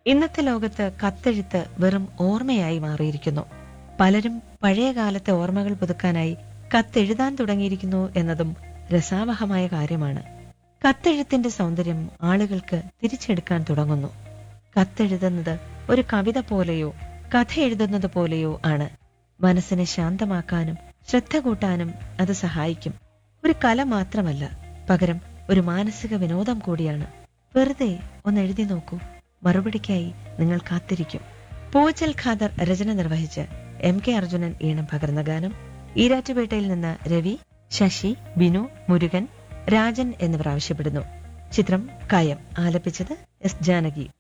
ഇന്നത്തെ ലോകത്ത് കത്തെഴുത്ത് വെറും ഓർമ്മയായി മാറിയിരിക്കുന്നു പലരും പഴയ കാലത്തെ ഓർമ്മകൾ പുതുക്കാനായി കത്തെഴുതാൻ തുടങ്ങിയിരിക്കുന്നു എന്നതും രസാവഹമായ കാര്യമാണ് കത്തെഴുത്തിന്റെ സൗന്ദര്യം ആളുകൾക്ക് തിരിച്ചെടുക്കാൻ തുടങ്ങുന്നു കത്തെഴുതുന്നത് ഒരു കവിത പോലെയോ കഥ എഴുതുന്നത് പോലെയോ ആണ് മനസ്സിനെ ശാന്തമാക്കാനും ശ്രദ്ധ കൂട്ടാനും അത് സഹായിക്കും ഒരു കല മാത്രമല്ല പകരം ഒരു മാനസിക വിനോദം കൂടിയാണ് വെറുതെ ഒന്ന് എഴുതി നോക്കൂ മറുപടിക്കായി നിങ്ങൾ കാത്തിരിക്കും പൂച്ചൽ ഖാദർ രചന നിർവഹിച്ച് എം കെ അർജുനൻ ഈണം പകർന്ന ഗാനം ഈരാറ്റുപേട്ടയിൽ നിന്ന് രവി ശശി ബിനു മുരുകൻ രാജൻ എന്നിവർ ആവശ്യപ്പെടുന്നു ചിത്രം കയം ആലപിച്ചത് എസ് ജാനകി